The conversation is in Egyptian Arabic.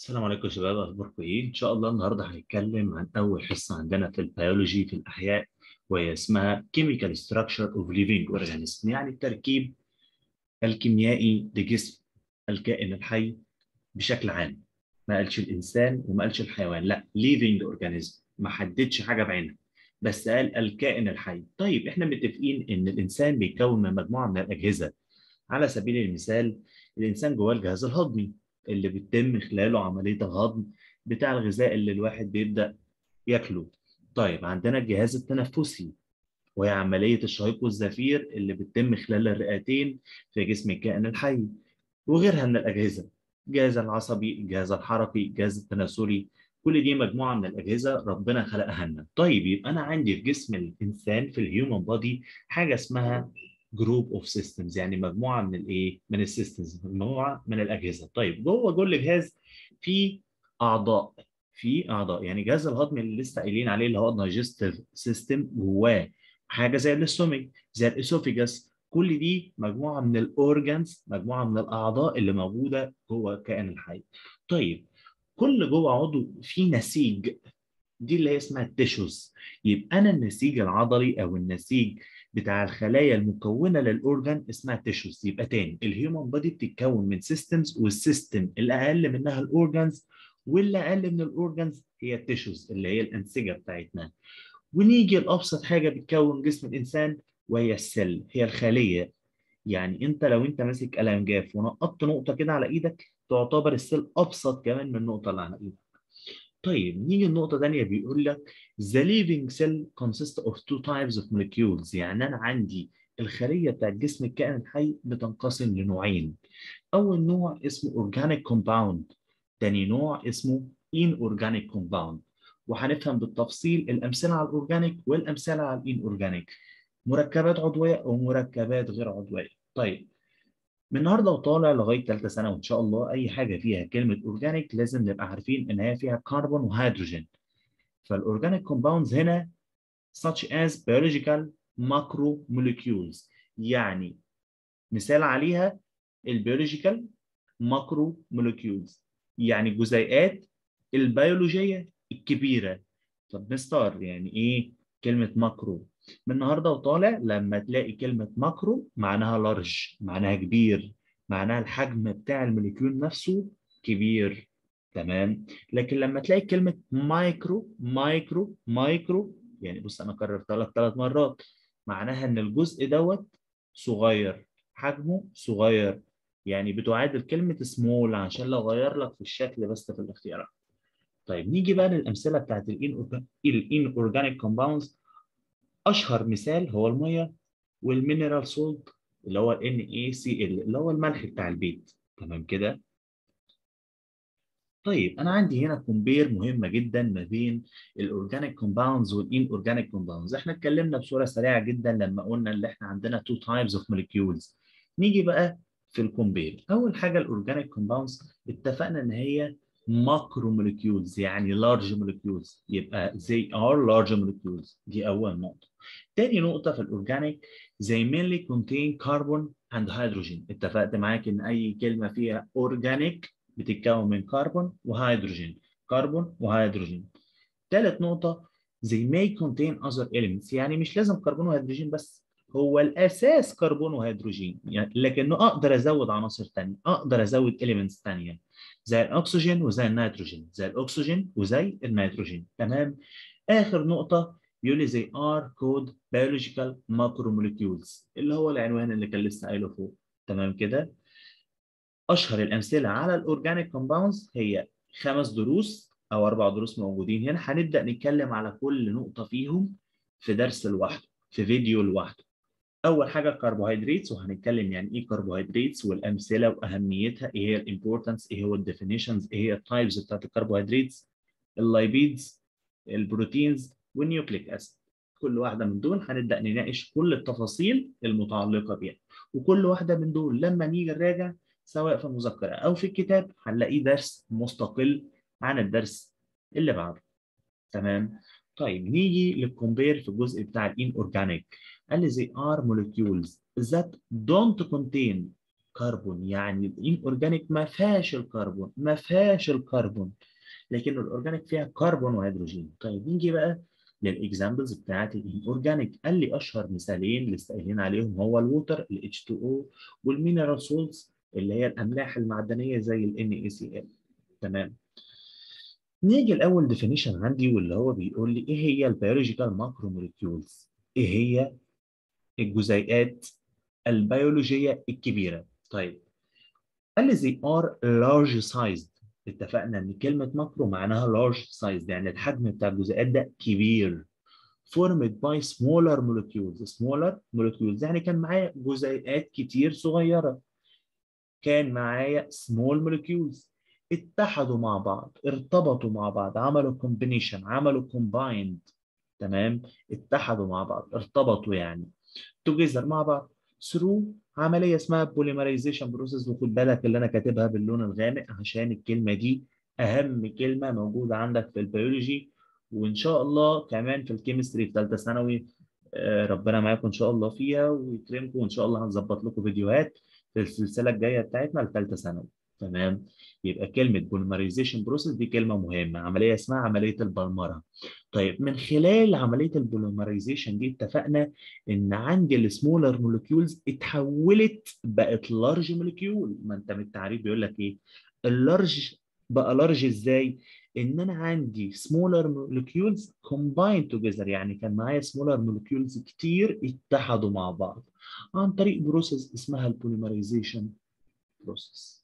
السلام عليكم يا شباب اخباركم ايه ان شاء الله النهارده هنتكلم عن اول حصه عندنا في البيولوجي في الاحياء وهي اسمها chemical structure of living organism يعني التركيب الكيميائي لجسم الكائن الحي بشكل عام ما قالش الانسان وما قالش الحيوان لا living organism ما حددش حاجه بعينها بس قال الكائن الحي طيب احنا متفقين ان الانسان بيتكون من مجموعه من الاجهزه على سبيل المثال الانسان جواه الجهاز الهضمي اللي بيتم خلاله عمليه الهضم بتاع الغذاء اللي الواحد بيبدا ياكله طيب عندنا الجهاز التنفسي وهي عمليه الشهيق والزفير اللي بتتم خلال الرئتين في جسم الكائن الحي وغيرها من الاجهزه الجهاز العصبي الجهاز الحركي الجهاز التناسلي كل دي مجموعه من الاجهزه ربنا خلقها لنا طيب يبقى انا عندي في جسم الانسان في الهيومن بودي حاجه اسمها جروب اوف سيستمز يعني مجموعه من الايه من السيستمز مجموعه من الاجهزه طيب جوه كل جهاز في اعضاء في اعضاء يعني جهاز الهضم اللي لسه قايلين عليه اللي هو الدايجستيف سيستم جواه حاجه زي الاستومك زي الاسوفيجاس كل دي مجموعه من الاورجانز مجموعه من الاعضاء اللي موجوده جوه الكائن الحي طيب كل جوه عضو فيه نسيج دي اللي هي اسمها التيشوز يبقى انا النسيج العضلي او النسيج بتاع الخلايا المكونه للاورجان اسمها تيشوز يبقى تاني الهيومن بودي بتتكون من سيستمز والسيستم اللي اقل منها الاورجانز واللي اقل من الاورجانز هي التيشوز اللي هي الانسجه بتاعتنا ونيجي لابسط حاجه بتكون جسم الانسان وهي السل هي الخليه يعني انت لو انت ماسك قلم جاف ونقطت نقطه كده على ايدك تعتبر السل ابسط كمان من النقطه اللي على ايدك طيب نيجي لنقطة تانية بيقول لك the living cell consists of two types of molecules يعني أنا عندي الخلية بتاعت جسم الكائن الحي بتنقسم لنوعين أول نوع اسمه organic compound تاني نوع اسمه inorganic compound وهنفهم بالتفصيل الأمثلة على الأورجانيك والأمثلة على الإنأورجانيك مركبات عضوية ومركبات غير عضوية طيب من النهارده وطالع لغايه ثالثه سنه وان شاء الله اي حاجه فيها كلمه اورجانيك لازم نبقى عارفين ان هي فيها كربون وهيدروجين فالاورجانيك كومباوندز هنا such as biological macromolecules يعني مثال عليها البيولوجيكال ماكرو موليكيولز يعني الجزيئات البيولوجيه الكبيره طب مستر يعني ايه كلمه ماكرو من النهارده وطالع لما تلاقي كلمه ماكرو معناها لارج معناها كبير معناها الحجم بتاع الموليكيول نفسه كبير تمام لكن لما تلاقي كلمه مايكرو مايكرو مايكرو يعني بص انا كررتها لك ثلاث مرات معناها ان الجزء دوت صغير حجمه صغير يعني بتعادل كلمه سمول عشان لو غير لك في الشكل بس في الاختيارات طيب نيجي بقى للامثله بتاعت الان اورجانيك كومباوندز اشهر مثال هو الميه والمينرال سولت اللي هو ال NaCl اللي هو الملح بتاع البيت تمام كده طيب انا عندي هنا كومبير مهمه جدا ما بين الاورجانيك كومباوندز والان اورجانيك كومباوندز احنا اتكلمنا بصوره سريعه جدا لما قلنا ان احنا عندنا تو تايبس اوف موليكيولز نيجي بقى في الكومبير اول حاجه الاورجانيك كومباوندز اتفقنا ان هي ماكرو موليكيولز يعني لارج موليكيولز يبقى they are large molecules دي اول نقطه تاني نقطه في الاورجانيك they mainly contain carbon and hydrogen اتفقت معاك ان اي كلمه فيها اورجانيك بتتكون من كربون وهيدروجين كربون وهيدروجين ثالث نقطه they may contain other elements يعني مش لازم كربون وهيدروجين بس هو الاساس كربون وهيدروجين يعني لكنه اقدر ازود عناصر ثانيه اقدر ازود elements ثانيه زي الاكسجين وزي النيتروجين زي الاكسجين وزي النيتروجين تمام اخر نقطه بيقول لي زي ار كود biological macromolecules اللي هو العنوان اللي كان لسه قايله فوق تمام كده اشهر الامثله على الاورجانيك كومباوندز هي خمس دروس او اربع دروس موجودين هنا هنبدا نتكلم على كل نقطه فيهم في درس لوحده في فيديو لوحده اول حاجه الكربوهيدرات وهنتكلم يعني ايه كربوهيدرات والامثله واهميتها ايه هي الامبورتنس ايه هو الديفينيشنز ايه هي التايبز بتاعت الكربوهيدرات اللايبيدز البروتينز والنيوكليك اسيد كل واحده من دول هنبدا نناقش كل التفاصيل المتعلقه بيها وكل واحده من دول لما نيجي نراجع سواء في المذكره او في الكتاب هنلاقيه درس مستقل عن الدرس اللي بعده تمام طيب نيجي للكومبير في الجزء بتاع الان اورجانيك قال لي they are molecules that don't contain كربون يعني الان اورجانيك ما فيهاش الكربون ما فيهاش الكربون لكن الاورجانيك فيها كربون وهيدروجين طيب نيجي بقى للاكزامبلز بتاعت الان اورجانيك قال لي اشهر مثالين اللي استقلين عليهم هو الووتر ال H2O والمينرال سولز اللي هي الاملاح المعدنيه زي ال NaCl تمام نيجي الاول ديفينيشن عندي واللي هو بيقول لي ايه هي البيولوجيكال ماكرو موليكيولز ايه هي الجزيئات البيولوجيه الكبيره طيب قال لي they are large sized اتفقنا ان كلمه ماكرو معناها large sized يعني الحجم بتاع الجزيئات ده كبير formed by smaller molecules smaller molecules يعني كان معايا جزيئات كتير صغيره كان معايا small molecules اتحدوا مع بعض ارتبطوا مع بعض عملوا combination عملوا combined تمام اتحدوا مع بعض ارتبطوا يعني together مع بعض through عمليه اسمها polymerization process وخد بالك اللي انا كاتبها باللون الغامق عشان الكلمه دي اهم كلمه موجوده عندك في البيولوجي وان شاء الله كمان في الكيمستري في ثالثه ثانوي ربنا معاكم ان شاء الله فيها ويكرمكم وان شاء الله هنظبط لكم فيديوهات في السلسله الجايه بتاعتنا لثالثه ثانوي تمام يبقى كلمه بوليمرايزيشن بروسيس دي كلمه مهمه عمليه اسمها عمليه البلمره طيب من خلال عمليه البوليمرايزيشن دي اتفقنا ان عندي السمولر مولكيولز اتحولت بقت لارج مولكيول ما انت من التعريف بيقول لك ايه اللارج بقى لارج ازاي ان انا عندي سمولر مولكيولز كومباين توجذر يعني كان معايا سمولر مولكيولز كتير اتحدوا مع بعض عن طريق بروسيس اسمها البوليمرايزيشن بروسيس